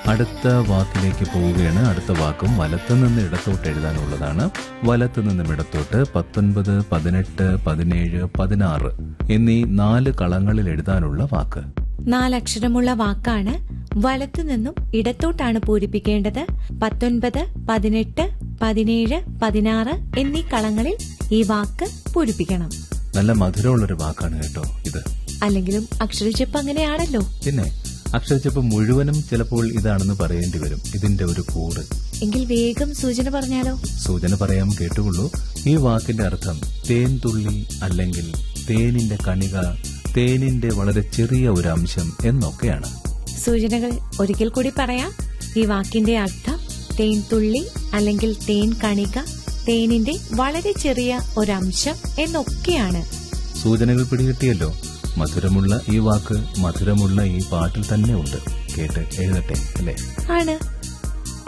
അടുത്ത വാക്കിലേക്ക് പോവുകയാണ് അടുത്ത വാക്കും വലത്തു നിന്ന് ഇടത്തോട്ട് എഴുതാനുള്ളതാണ് വലത്തു നിന്നും ഇടത്തോട്ട് പത്തൊൻപത് പതിനെട്ട് പതിനേഴ് പതിനാറ് എന്നീ നാല് കളങ്ങളിൽ എഴുതാനുള്ള വാക്ക് നാലക്ഷരമുള്ള വാക്കാണ് വലത്തു നിന്നും ഇടത്തോട്ടാണ് പൂരിപ്പിക്കേണ്ടത് പത്തൊൻപത് പതിനെട്ട് പതിനേഴ് പതിനാറ് എന്നീ കളങ്ങളിൽ ഈ വാക്ക് പൂരിപ്പിക്കണം നല്ല മധുരമുള്ളൊരു വാക്കാണ് കേട്ടോ ഇത് അല്ലെങ്കിലും അക്ഷരച്ചെപ്പ് അങ്ങനെയാണല്ലോ പിന്നെ അക്ഷരച്ചപ്പ് മുഴുവനും ചിലപ്പോൾ ഇതാണെന്ന് പറയേണ്ടി വരും ഇതിന്റെ ഒരു കൂറ് എങ്കിൽ വേഗം സൂചന പറഞ്ഞാലോ സൂചന പറയാൻ കേട്ടുകൊള്ളൂ ഈ വാക്കിന്റെ അർത്ഥം തേൻ തുള്ളി അല്ലെങ്കിൽ തേനിന്റെ കണിക തേനിന്റെ വളരെ ചെറിയ ഒരു അംശം എന്നൊക്കെയാണ് സൂചനകൾ ഒരിക്കൽ കൂടി പറയാം ഈ വാക്കിന്റെ അർത്ഥം തേൻ തുള്ളി അല്ലെങ്കിൽ തേൻ കണിക തേനിന്റെ വളരെ ചെറിയ ഒരംശം എന്നൊക്കെയാണ് സൂചനകൾ പിടികിട്ടിയല്ലോ മധുരമുള്ള ഈ വാക്ക് മധുരമുള്ള ഈ പാട്ടിൽ തന്നെ ഉണ്ട് കേട്ട് എഴുതട്ടെ അല്ലേ ആണ്